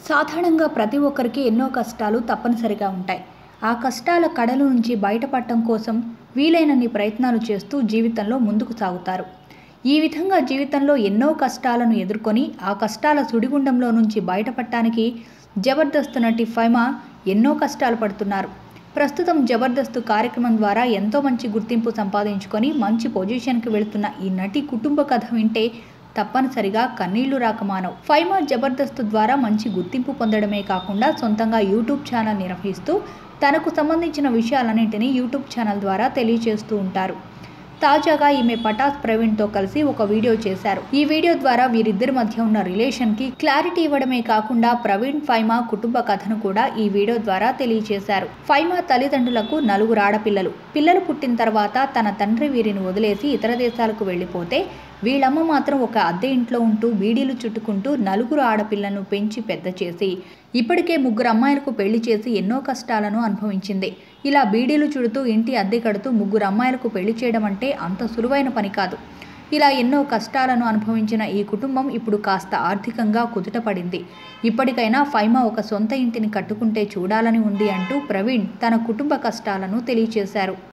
సాధారణంగా ప్రతి ఒక్కరికి ఎన్నో కష్టాలు తప్పనిసరిగా ఉంటాయి ఆ కష్టాల కడల నుంచి బయటపడటం కోసం వీలైనన్ని ప్రయత్నాలు చేస్తూ జీవితంలో ముందుకు సాగుతారు ఈ విధంగా జీవితంలో ఎన్నో కష్టాలను ఎదుర్కొని ఆ కష్టాల సుడిగుండంలో నుంచి బయటపడటానికి జబర్దస్త్ నటి ఫైమా ఎన్నో కష్టాలు పడుతున్నారు ప్రస్తుతం జబర్దస్త్ కార్యక్రమం ద్వారా ఎంతో మంచి గుర్తింపు సంపాదించుకొని మంచి పొజిషన్కి వెళుతున్న ఈ నటి కుటుంబ కథ వింటే తప్పనిసరిగా కన్నీళ్లు రాకమానవు ఫైమా జబర్దస్త్ ద్వారా మంచి గుర్తింపు పొందడమే కాకుండా సొంతంగా యూట్యూబ్ ఛానల్ నిర్వహిస్తూ తనకు సంబంధించిన విషయాలన్నింటినీ యూట్యూబ్ ఛానల్ ద్వారా తెలియజేస్తూ ఉంటారు తాజాగా ఈమె పటాస్ ప్రవీణ్తో కలిసి ఒక వీడియో చేశారు ఈ వీడియో ద్వారా వీరిద్దరి మధ్య ఉన్న రిలేషన్కి క్లారిటీ ఇవ్వడమే కాకుండా ప్రవీణ్ ఫైమా కుటుంబ కథను కూడా ఈ వీడియో ద్వారా తెలియజేశారు ఫైమా తల్లిదండ్రులకు నలుగురు ఆడపిల్లలు పిల్లలు పుట్టిన తర్వాత తన తండ్రి వీరిని వదిలేసి ఇతర దేశాలకు వెళ్ళిపోతే వీళ్ళమ్మ మాత్రం ఒక అద్దె ఇంట్లో ఉంటూ బీడీలు చుట్టుకుంటూ నలుగురు ఆడపిల్లను పెంచి పెద్ద చేసి ఇప్పటికే ముగ్గురు అమ్మాయిలకు పెళ్లి చేసి ఎన్నో కష్టాలను అనుభవించింది ఇలా బీడీలు చుడుతూ ఇంటి అద్దె కడుతూ ముగ్గురు అమ్మాయిలకు పెళ్లి చేయడం అంటే అంత సులువైన పని కాదు ఇలా ఎన్నో కష్టాలను అనుభవించిన ఈ కుటుంబం ఇప్పుడు కాస్త ఆర్థికంగా కుదుటపడింది ఇప్పటికైనా ఫైమా ఒక సొంత ఇంటిని కట్టుకుంటే చూడాలని ఉంది అంటూ ప్రవీణ్ తన కుటుంబ కష్టాలను తెలియచేశారు